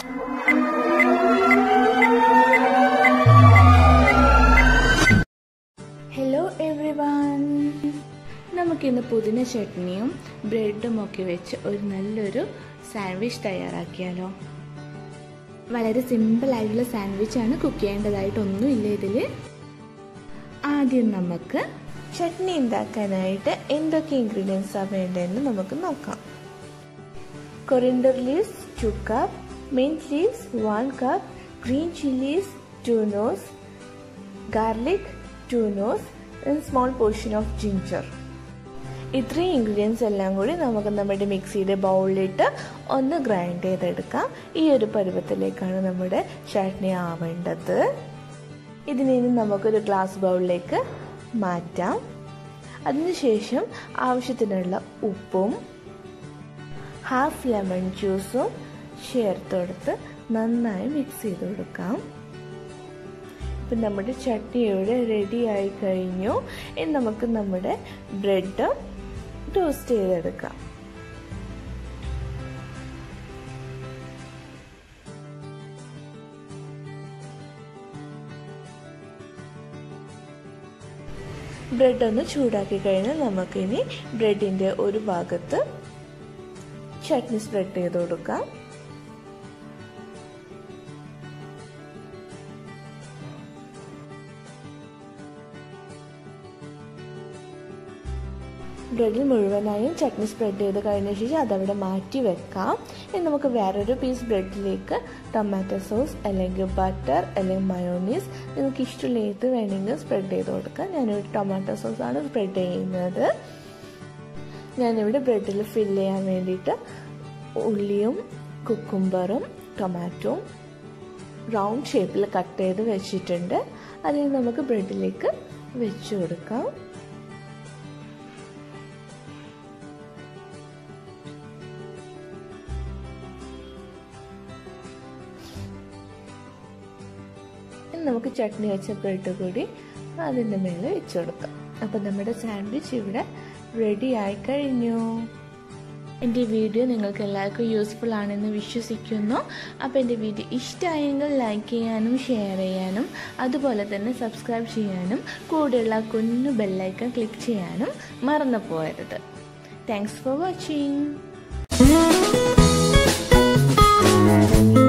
hello every one നമുക്കിന്ന് പുതിന ചട്നിയും ബ്രെഡും ഒക്കെ വെച്ച് ഒരു നല്ലൊരു സാൻഡ്വിച്ച് തയ്യാറാക്കിയാലോ വളരെ സിമ്പിൾ ആയിട്ടുള്ള സാൻഡ്വിച്ചാണ് കുക്ക് ചെയ്യേണ്ടതായിട്ടൊന്നുമില്ല ഇതിൽ ആദ്യം നമുക്ക് ചട്നി ഉണ്ടാക്കാനായിട്ട് എന്തൊക്കെ ഇൻഗ്രീഡിയൻസാണ് വേണ്ടതെന്ന് നമുക്ക് നോക്കാം coriander leaves two cup mint leaves one cup green chillies two nos garlic two nos small portion of ginger ഇത്രയും ഇൻഗ്രീഡിയൻസ് എല്ലാം കൂടി നമുക്ക് നമ്മുടെ മിക്സിയുടെ ബൗളിലിട്ട് ഒന്ന് ഗ്രൈൻഡ് ചെയ്തെടുക്കാം ഈ ഒരു പരുവത്തിലേക്കാണ് നമ്മുടെ ചട്നി ആവേണ്ടത് ഇതിനെ നമുക്കൊരു ഗ്ലാസ് ബൗളിലേക്ക് മാറ്റാം അതിനുശേഷം ആവശ്യത്തിനുള്ള ഉപ്പും ഹാഫ് ലെമൺ ജ്യൂസും ചേർത്തെടുത്ത് നന്നായി മിക്സ് ചെയ്ത് കൊടുക്കാം ഇപ്പം നമ്മുടെ ചട്നി ഇവിടെ റെഡി ആയി കഴിഞ്ഞു ഇനി നമുക്ക് നമ്മുടെ ബ്രെഡ് ടോസ്റ്റ് ചെയ്തെടുക്കാം ബ്രെഡ് ഒന്ന് ചൂടാക്കി കഴിഞ്ഞാൽ നമുക്കിനി ബ്രെഡിൻ്റെ ഒരു ഭാഗത്ത് ചട്നി സ്പ്രെഡ് ചെയ്ത് കൊടുക്കാം ബ്രെഡിൽ മുഴുവനായും ചട്നി സ്പ്രെഡ് ചെയ്ത് കഴിഞ്ഞ ശേഷം അതവിടെ മാറ്റി വെക്കാം ഇനി നമുക്ക് വേറൊരു പീസ് ബ്രെഡിലേക്ക് ടൊമാറ്റോ സോസ് അല്ലെങ്കിൽ ബട്ടർ അല്ലെങ്കിൽ മയോണീസ് നിങ്ങൾക്ക് ഇഷ്ടമുള്ള ഏത് വേണമെങ്കിൽ സ്പ്രെഡ് ചെയ്ത് കൊടുക്കാം ഞാനൊരു ടൊമാറ്റോ സോസാണ് സ്പ്രെഡ് ചെയ്യുന്നത് ഞാനിവിടെ ബ്രെഡിൽ ഫില്ല് ചെയ്യാൻ വേണ്ടിയിട്ട് ഉള്ളിയും കുക്കുംബറും ടൊമാറ്റോയും റൗണ്ട് ഷേപ്പിൽ കട്ട് ചെയ്ത് വെച്ചിട്ടുണ്ട് അതിന് നമുക്ക് ബ്രെഡിലേക്ക് വെച്ച് കൊടുക്കാം നമുക്ക് ചട്നി വെച്ച ബ്രെഡ് കൂടി അതിൻ്റെ മേലെ വെച്ച് കൊടുക്കാം അപ്പം നമ്മുടെ സാൻഡ്വിച്ച് ഇവിടെ റെഡി ആയി കഴിഞ്ഞു എൻ്റെ വീഡിയോ നിങ്ങൾക്ക് എല്ലാവർക്കും യൂസ്ഫുൾ ആണെന്ന് വിശ്വസിക്കുന്നു അപ്പോൾ എൻ്റെ വീഡിയോ ഇഷ്ടമായെങ്കിൽ ലൈക്ക് ചെയ്യാനും ഷെയർ ചെയ്യാനും അതുപോലെ തന്നെ സബ്സ്ക്രൈബ് ചെയ്യാനും കൂടെയുള്ള കുഞ്ഞു ബെല്ലൈക്കൺ ക്ലിക്ക് ചെയ്യാനും മറന്നു പോകരുത് താങ്ക്സ് ഫോർ വാച്ചിങ്